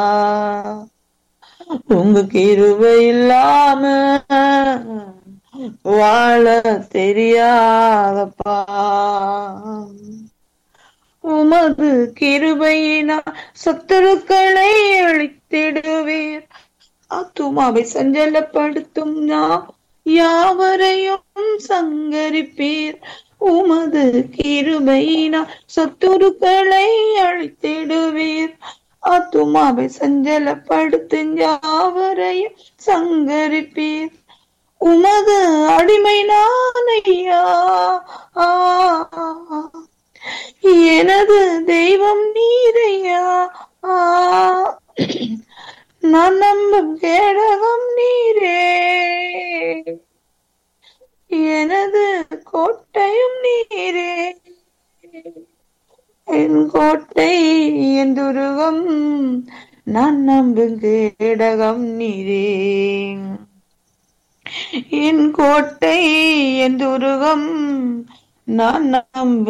உங்க கிருபை இல்லாம வாழ தெரியாதப்பா உமது கிருபையினா சத்துருக்களை அழித்திடுவீர் ஆத்துமாவை சஞ்சலப்படுத்தும் யா- யாவரையும் சங்கரிப்பீர் உமது கிருபையினா சத்துருக்களை அழித்திடுவீர் ஆத்துமாவை சஞ்சலப்படுத்தும் யாவரையும் சங்கரிப்பீர் உமது அடிமை நானையா ஆ எனது தெய்வம் நீரையா ஆ நான் நம்பும் கேடகம் நீரே எனது கோட்டையும் நீரே என் கோட்டை என் துருகம் நான் நம்பும் கேடகம் நீரே என் கோட்டை என் துருகம் நான் நம்பும்